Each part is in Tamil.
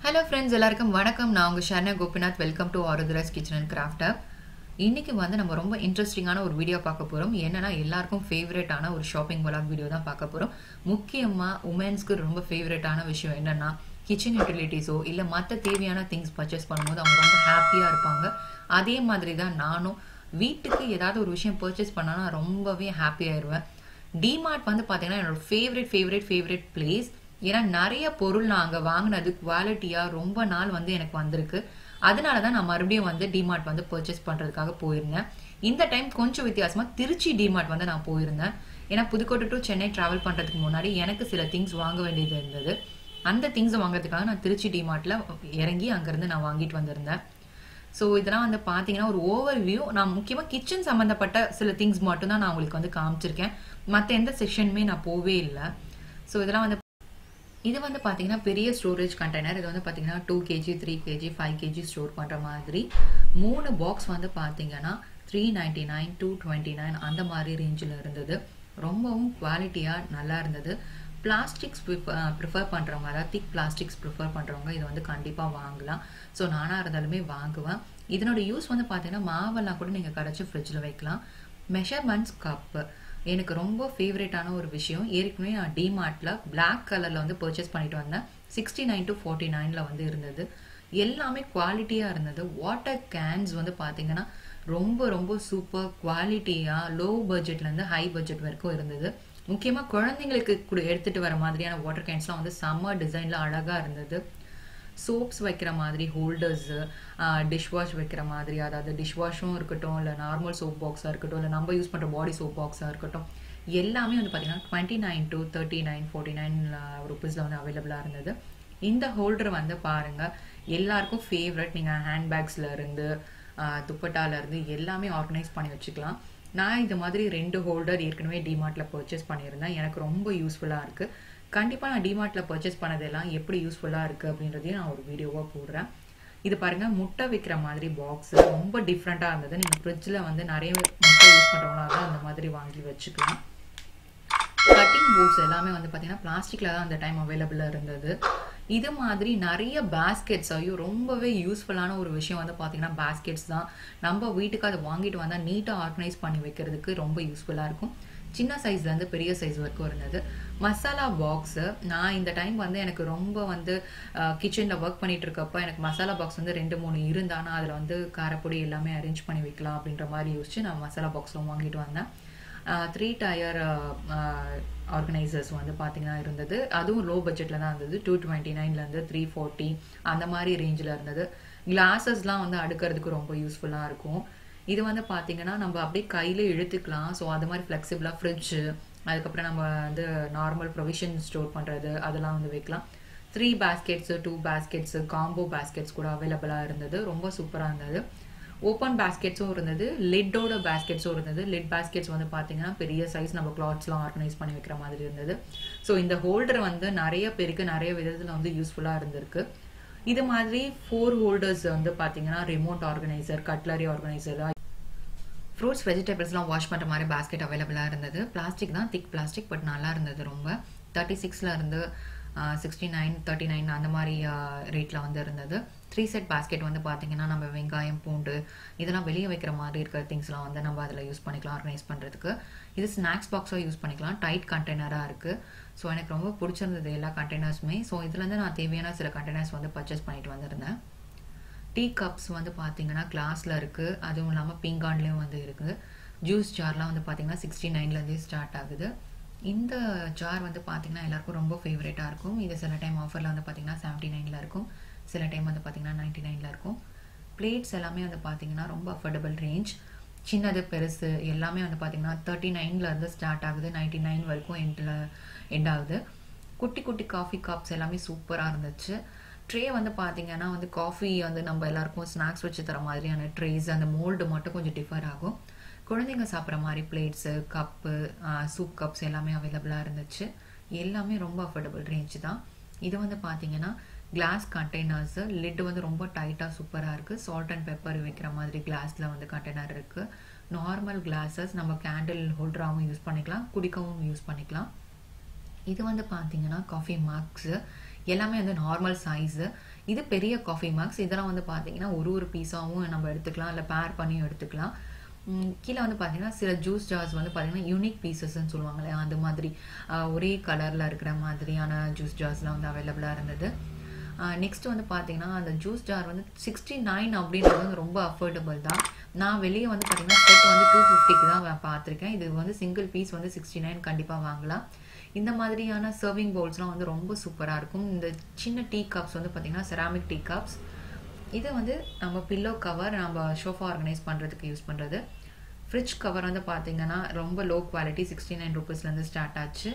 ஹலோ ஃப்ரெண்ட்ஸ் எல்லாருக்கும் வணக்கம் நான் உங்கள் Sharna Gopinath welcome to Aarudhra's kitchen and craft up இன்னைக்கு வந்து நம்ம ரொம்ப இன்ட்ரெஸ்டிங்கான ஒரு வீடியோ பார்க்க போகிறோம் என்னன்னா எல்லாருக்கும் ஃபேவரட்டான ஒரு ஷாப்பிங் வலாக் வீடியோ தான் பார்க்க போகிறோம் முக்கியமாக உமன்ஸ்க்கு ரொம்ப ஃபேவரட்டான விஷயம் என்னன்னா கிச்சன் யூட்டிலிட்டிஸோ இல்லை மற்ற தேவையான திங்ஸ் பர்ச்சேஸ் பண்ணும்போது அவங்க ரொம்ப ஹாப்பியாக இருப்பாங்க அதே மாதிரி தான் நானும் வீட்டுக்கு ஏதாவது ஒரு விஷயம் பர்ச்சேஸ் பண்ணால் நான் ரொம்பவே ஹாப்பி ஆயிடுவேன் டிமார்ட் வந்து பார்த்தீங்கன்னா என்னோட ஃபேவரட் ஃபேவரட் ஃபேவரட் பிளேஸ் ஏன்னா நிறைய பொருள் நான் அங்கே வாங்கினது குவாலிட்டியாக ரொம்ப நாள் வந்து எனக்கு வந்திருக்கு அதனால தான் நான் மறுபடியும் வந்து டிமார்ட் வந்து பர்ச்சேஸ் பண்ணுறதுக்காக போயிருந்தேன் இந்த டைம் கொஞ்சம் வித்தியாசமாக திருச்சி டிமார்ட் வந்து நான் போயிருந்தேன் ஏன்னா புதுக்கோட்டை டு சென்னை ட்ராவல் பண்ணுறதுக்கு முன்னாடி எனக்கு சில திங்ஸ் வாங்க வேண்டியது இருந்தது அந்த திங்ஸை வாங்குறதுக்காக நான் திருச்சி டிமார்ட்டில் இறங்கி அங்கேருந்து நான் வாங்கிட்டு வந்திருந்தேன் ஸோ இதெல்லாம் வந்து பார்த்தீங்கன்னா ஒரு ஓவர் வியூ நான் முக்கியமாக கிச்சன் சம்மந்தப்பட்ட சில திங்ஸ் மட்டும் தான் நான் உங்களுக்கு வந்து காமிச்சிருக்கேன் மற்ற எந்த செக்ஷனுமே நான் போவே இல்லை ஸோ இதெல்லாம் வந்து இது வந்து பார்த்தீங்கன்னா பெரிய ஸ்டோரேஜ் கண்டெய்னர் இது வந்து பார்த்தீங்கன்னா two kg three kg five kg store பண்ணுற மாதிரி மூணு பாக்ஸ் வந்து பார்த்தீங்கன்னா three ninety nine two twenty nine அந்த மாதிரி ரேஞ்சில் இருந்தது ரொம்பவும் குவாலிட்டியாக நல்லா இருந்தது பிளாஸ்டிக்ஸ் ப்ரிஃபர் பண்ணுறவங்க அதாவது திக் பிளாஸ்டிக்ஸ் ப்ரிஃபர் பண்ணுறவங்க இதை வந்து கண்டிப்பாக வாங்கலாம் ஸோ நானாக இருந்தாலுமே வாங்குவேன் இதனோட யூஸ் வந்து பார்த்தீங்கன்னா மாவெல்லாம் கூட நீங்கள் கரைச்சி ஃப்ரிட்ஜில் வைக்கலாம் மெஷர்மெண்ட்ஸ் கப்பு எனக்கு ரொம்ப ஃபேவரட்டான ஒரு விஷயம் ஏற்கனவே நான் டிமார்ட்டில் பிளாக் கலரில் வந்து பர்ச்சேஸ் பண்ணிட்டு வந்தேன் சிக்ஸ்டி நைன் டு ஃபார்ட்டி நைனில் வந்து இருந்தது எல்லாமே குவாலிட்டியாக இருந்தது வாட்டர் கேன்ஸ் வந்து பார்த்தீங்கன்னா ரொம்ப ரொம்ப சூப்பர் குவாலிட்டியாக லோ பட்ஜெட்லேருந்து ஹை பட்ஜெட் வரைக்கும் இருந்தது முக்கியமாக குழந்தைங்களுக்கு கூட எடுத்துகிட்டு வர மாதிரியான வாட்டர் கேன்ஸ்லாம் வந்து செம்ம டிசைனில் அழகாக இருந்தது சோப்ஸ் வைக்கிற மாதிரி ஹோல்டர்ஸு டிஷ் வாஷ் வைக்கிற மாதிரி அதாவது டிஷ் வாஷும் இருக்கட்டும் இல்லை நார்மல் சோப் பாக்ஸாக இருக்கட்டும் இல்லை நம்ம யூஸ் பண்ணுற பாடி சோப் பாக்ஸாக இருக்கட்டும் எல்லாமே வந்து பார்த்தீங்கன்னா twenty nine to thirty nine forty nine ருபீஸில் வந்து அவைலபிளாக இருந்தது இந்த ஹோல்டர் வந்து பாருங்கள் எல்லாருக்கும் ஃபேவரட் நீங்கள் ஹேண்ட்பேக்ஸில் இருந்து துப்பட்டாலேருந்து எல்லாமே ஆர்கனைஸ் பண்ணி வச்சுக்கலாம் நான் இந்த மாதிரி ரெண்டு ஹோல்டர் ஏற்கனவே டிமார்ட்டில் பர்ச்சேஸ் பண்ணியிருந்தேன் எனக்கு ரொம்ப யூஸ்ஃபுல்லாக இருக்குது கண்டிப்பாக நான் டிமார்ட்டில் பர்ச்சேஸ் பண்ணதெல்லாம் எப்படி யூஸ்ஃபுல்லாக இருக்குது அப்படின்றதையும் நான் ஒரு வீடியோவாக போடுறேன் இது பாருங்கள் முட்டை வைக்கிற மாதிரி பாக்ஸ் ரொம்ப டிஃப்ரெண்ட்டாக இருந்தது நீங்கள் ஃப்ரிட்ஜில் வந்து நிறைய முட்டை யூஸ் பண்ணுறவங்களாக தான் அந்த மாதிரி வாங்கி வச்சுக்கலாம் கட்டிங் போர்ட்ஸ் எல்லாமே வந்து பார்த்தீங்கன்னா பிளாஸ்டிக்கில் தான் அந்த டைம் அவைலபிளாக இருந்தது இது மாதிரி நிறைய பேஸ்கெட்ஸ் ஐயோ ரொம்பவே யூஸ்ஃபுல்லான ஒரு விஷயம் வந்து பார்த்தீங்கன்னா பேஸ்கெட்ஸ் தான் நம்ம வீட்டுக்கு அதை வாங்கிட்டு வந்தால் நீட்டாக ஆர்கனைஸ் பண்ணி வைக்கிறதுக்கு ரொம்ப யூஸ்ஃபுல்லாக இருக்கும் சின்ன சைஸ்லேருந்து பெரிய சைஸ் வரைக்கும் இருந்தது மசாலா பாக்ஸு நான் இந்த டைம் வந்து எனக்கு ரொம்ப வந்து கிச்சனில் ஒர்க் பண்ணிட்டு இருக்கப்போ எனக்கு மசாலா பாக்ஸ் வந்து ரெண்டு மூணு இருந்தானா அதில் வந்து காரப்பொடி எல்லாமே அரேஞ்ச் பண்ணி வைக்கலாம் அப்படின்ற மாதிரி யோசிச்சு நான் மசாலா பாக்ஸில் வாங்கிட்டு வந்தேன் த்ரீ டயர் ஆர்கனைசர்ஸ் வந்து பார்த்தீங்கன்னா இருந்தது அதுவும் லோ பட்ஜெட்டில் தான் இருந்தது டூ டுவெண்ட்டி நைன்லேருந்து த்ரீ ஃபார்ட்டி அந்த மாதிரி ரேஞ்சில் இருந்தது கிளாஸஸ்லாம் வந்து அடுக்கிறதுக்கு ரொம்ப யூஸ்ஃபுல்லாக இருக்கும் இது வந்து பார்த்தீங்கன்னா நம்ம அப்படியே கையில் இழுத்துக்கலாம் ஸோ அது மாதிரி ஃப்ளெக்சிபிளாக ஃப்ரிட்ஜு அதுக்கப்புறம் நம்ம வந்து நார்மல் ப்ரொவிஷன் ஸ்டோர் பண்ணுறது அதெல்லாம் வந்து வைக்கலாம் three baskets two baskets combo baskets கூட அவைலபிளாக இருந்தது ரொம்ப சூப்பராக இருந்தது ஓப்பன் பேஸ்கெட்ஸும் இருந்தது லிட்டோட பேஸ்கெட்ஸும் இருந்தது லிட் பேஸ்கெட்ஸ் வந்து பார்த்தீங்கன்னா பெரிய சைஸ் நம்ம கிளாத்ஸ்லாம் ஆர்கனைஸ் பண்ணி வைக்கிற மாதிரி இருந்தது ஸோ இந்த ஹோல்டர் வந்து நிறைய பேருக்கு நிறைய விதத்தில் வந்து யூஸ்ஃபுல்லாக இருந்திருக்கு இது மாதிரி ஃபோர் ஹோல்டர்ஸ் வந்து பார்த்தீங்கன்னா remote organiser cutlery organiser fruits வெஜிடபிள்ஸ்லாம் வாஷ் பண்ணுற மாதிரி பேஸ்கெட் அவைலபிளாக இருந்தது பிளாஸ்டிக் தான் திக் பிளாஸ்டிக் பட் நல்லா இருந்தது ரொம்ப தேர்ட்டி சிக்ஸில் இருந்து சிக்ஸ்டி நைன் தேர்ட்டி நைன் அந்த மாதிரி ரேட்டில் வந்து இருந்தது த்ரீ செட் பேஸ்கெட் வந்து பார்த்தீங்கன்னா நம்ம வெங்காயம் பூண்டு இதெல்லாம் வெளியே வைக்கிற மாதிரி இருக்கிற திங்ஸ்லாம் வந்து நம்ம அதில் யூஸ் பண்ணிக்கலாம் ஆர்கனைஸ் பண்ணுறதுக்கு இது ஸ்நாக்ஸ் பாக்ஸாக யூஸ் பண்ணிக்கலாம் டைட் கண்டெய்னராக இருக்குது ஸோ எனக்கு ரொம்ப பிடிச்சிருந்தது எல்லா கண்டெய்னர்ஸுமே ஸோ இதுலேருந்து நான் தேவையான சில கண்டெய்னர்ஸ் வந்து பர்ச்சேஸ் பண்ணிட்டு வந்திருந்தேன் டீ கப்ஸ் வந்து பார்த்தீங்கன்னா கிளாஸில் இருக்குது அதுவும் இல்லாமல் பீங்கான்லேயும் வந்து இருக்குது ஜூஸ் ஜார்லாம் வந்து பார்த்தீங்கன்னா சிக்ஸ்டி நைன்லேருந்தே ஸ்டார்ட் ஆகுது இந்த ஜார் வந்து பார்த்தீங்கன்னா எல்லாருக்கும் ரொம்ப ஃபேவரட்டாக இருக்கும் இது சில டைம் ஆஃபரில் வந்து பார்த்தீங்கன்னா செவன்ட்டி நைனில் இருக்கும் சில டைம் வந்து பார்த்தீங்கன்னா நைன்ட்டி நைனில் இருக்கும் பிளேட்ஸ் எல்லாமே வந்து பார்த்தீங்கன்னா ரொம்ப அஃபோர்டபுள் ரேஞ்ச் சின்னது பெருசு எல்லாமே வந்து பார்த்தீங்கன்னா தேர்ட்டி நைன்லேருந்து ஸ்டார்ட் ஆகுது நைன்ட்டி நைன் வரைக்கும் எண்டில் எண்ட் ஆகுது குட்டி குட்டி காஃபி கப்ஸ் எல்லாமே சூப்பராக இருந்துச்சு ட்ரே வந்து பார்த்தீங்கன்னா வந்து காஃபி வந்து நம்ம எல்லாருக்கும் ஸ்நாக்ஸ் வச்சு தர மாதிரியான ட்ரேஸ் அந்த மோல்டு மட்டும் கொஞ்சம் டிஃபர் ஆகும் குழந்தைங்க சாப்பிட்ற மாதிரி பிளேட்ஸு கப்பு சூப் கப்ஸ் எல்லாமே அவைலபிளாக இருந்துச்சு எல்லாமே ரொம்ப அஃபோர்டபுள் ரேஞ்ச் தான் இது வந்து பார்த்தீங்கன்னா கிளாஸ் கண்டெய்னர்ஸு லிட் வந்து ரொம்ப டைட்டாக சூப்பராக இருக்குது சால்ட் அண்ட் பெப்பர் வைக்கிற மாதிரி கிளாஸில் வந்து கண்டெய்னர் இருக்குது நார்மல் கிளாஸஸ் நம்ம கேண்டில் ஹோல்டராகவும் யூஸ் பண்ணிக்கலாம் குடிக்கவும் யூஸ் பண்ணிக்கலாம் இது வந்து பார்த்தீங்கன்னா காஃபி மார்க்ஸு எல்லாமே வந்து நார்மல் சைஸு இது பெரிய காஃபி மக்ஸ் இதெல்லாம் வந்து பார்த்தீங்கன்னா ஒரு ஒரு பீஸாகவும் நம்ம எடுத்துக்கலாம் இல்லை பேர் பண்ணியும் எடுத்துக்கலாம் ம், கீழே வந்து பார்த்தீங்கன்னா சில ஜூஸ் ஜார்ஸ் வந்து பார்த்தீங்கன்னா யூனிக் பீசஸ்ன்னு சொல்லுவாங்களே அந்த மாதிரி ஆஹ், ஒரே கலரில் இருக்கிற மாதிரியான ஜூஸ் ஜார்ஸ்லாம் வந்து அவைலபிளாக இருந்தது நெக்ஸ்ட் வந்து பார்த்தீங்கன்னா அந்த ஜூஸ் ஜார் வந்து சிக்ஸ்டி நைன் அப்படின்றது வந்து ரொம்ப அஃபோர்டபுள் தான் நான் வெளியே வந்து பார்த்தீங்கன்னா செட் வந்து டூ ஃபிஃப்டிக்கு தான் நான் பார்த்துருக்கேன் இது வந்து சிங்கிள் பீஸ் வந்து சிக்ஸ்டி நைன் கண்டிப்பாக வாங்கலாம் இந்த மாதிரியான சர்விங் பவுல்ஸ்லாம் வந்து ரொம்ப சூப்பராக இருக்கும் இந்த சின்ன டீ கப்ஸ் வந்து பார்த்தீங்கன்னா செராமிக் டீ கப்ஸ் இது வந்து நம்ம பில்லோ கவர் நம்ம ஷோஃபா ஆர்கனைஸ் பண்ணுறதுக்கு யூஸ் பண்ணுறது ஃப்ரிட்ஜ் கவர் வந்து பார்த்தீங்கன்னா ரொம்ப லோ குவாலிட்டி சிக்ஸ்டி நைன் ருபீஸ்லேருந்து ஸ்டார்ட் ஆச்சு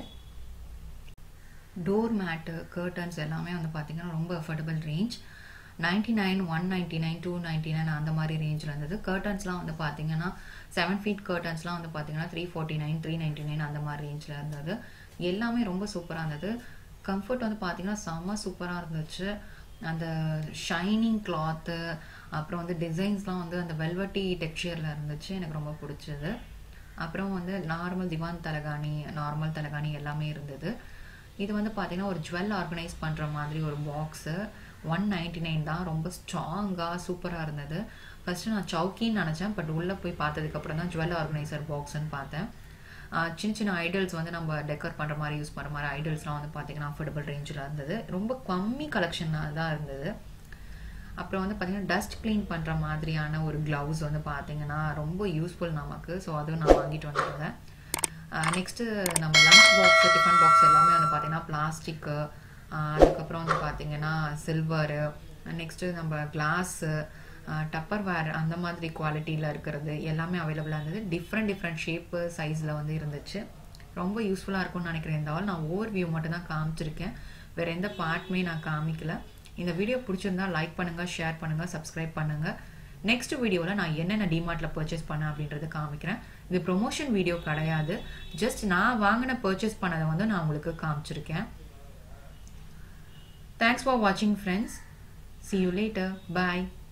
டோர் மேட்டு கர்டன்ஸ் எல்லாமே வந்து பார்த்தீங்கன்னா ரொம்ப affordable range ninety nine one ninety nine two ninety nine அந்த மாதிரி ரேஞ்சில் இருந்தது கர்டன்ஸ்லாம் வந்து பார்த்தீங்கன்னா செவன் ஃபீட் கர்டன்ஸ்லாம் வந்து பார்த்தீங்கன்னா three forty nine three ninety nine அந்த மாதிரி ரேஞ்சில் இருந்தது எல்லாமே ரொம்ப சூப்பராக இருந்தது கம்ஃபர்ட் வந்து பார்த்தீங்கன்னா செம்ம சூப்பராக இருந்துச்சு அந்த ஷைனிங் கிளாத்து அப்புறம் வந்து டிசைன்ஸ்லாம் வந்து அந்த வெல்வெட்டி டெக்ஸ்சரில் இருந்துச்சு எனக்கு ரொம்ப பிடிச்சது அப்புறம் வந்து நார்மல் திவான் தலகாணி நார்மல் தலகாணி எல்லாமே இருந்தது இது வந்து பார்த்தீங்கன்னா ஒரு ஜுவல் ஆர்கனைஸ் பண்ணுற மாதிரி ஒரு பாக்ஸு ஒன் நைன்டி நைன் தான் ரொம்ப ஸ்ட்ராங்காக சூப்பராக இருந்தது ஃபஸ்ட்டு நான் சவுக்கின்னு நினச்சேன் பட் உள்ளே போய் பார்த்ததுக்கப்புறம் தான் ஜுவல் ஆர்கனைசர் பாக்ஸ்ன்னு பார்த்தேன் ஆஹ் சின்ன சின்ன ஐடல்ஸ் வந்து நம்ம டெக்கர் பண்ணுற மாதிரி யூஸ் பண்ணுற மாதிரி ஐடல்ஸ்லாம் வந்து பார்த்தீங்கன்னா அஃபோர்டபுள் ரேஞ்சில் இருந்தது ரொம்ப கம்மி கலெக்ஷனாக தான் இருந்தது அப்புறம் வந்து பார்த்தீங்கன்னா டஸ்ட் க்ளீன் பண்ணுற மாதிரியான ஒரு க்ளவுஸ் வந்து பார்த்தீங்கன்னா ரொம்ப யூஸ்ஃபுல் நமக்கு ஸோ அதுவும் நான் வாங்கிட்டு வந்திருந்தேன் நெக்ஸ்ட்டு நம்ம லஞ்ச் பாக்ஸ் டிஃபன் பாக்ஸ் எல்லாமே வந்து பார்த்தீங்கன்னா பிளாஸ்டிக்கு அதுக்கப்புறம் வந்து பார்த்தீங்கன்னா சில்வரு நெக்ஸ்ட்டு நம்ம கிளாஸு டப்பர் வேர் அந்த மாதிரி குவாலிட்டியில் இருக்கிறது எல்லாமே அவைலபிளாக இருந்தது டிஃப்ரெண்ட் டிஃப்ரெண்ட் ஷேப்பு சைஸில் வந்து இருந்துச்சு ரொம்ப யூஸ்ஃபுல்லாக இருக்கும்னு நினைக்கிறேன் இந்த ஆள் நான் ஓவர் வியூ மட்டும் தான் காமிச்சிருக்கேன் வேறு எந்த பார்ட்டுமே நான் காமிக்கல இந்த வீடியோ பிடிச்சிருந்தா லைக் பண்ணுங்கள் ஷேர் பண்ணுங்கள் சப்ஸ்கிரைப் பண்ணுங்கள் நெக்ஸ்ட் வீடியோவில் நான் என்னென்ன டிமார்ட்டில் பர்ச்சேஸ் பண்ணேன் அப்படின்றத காமிக்கிறேன் இது ப்ரொமோஷன் வீடியோ கிடையாது ஜஸ்ட் நான் வாங்கின பர்ச்சேஸ் பண்ணதை வந்து நான் உங்களுக்கு காமிச்சிருக்கேன் தேங்க்ஸ் ஃபார் வாட்சிங் friends see you later bye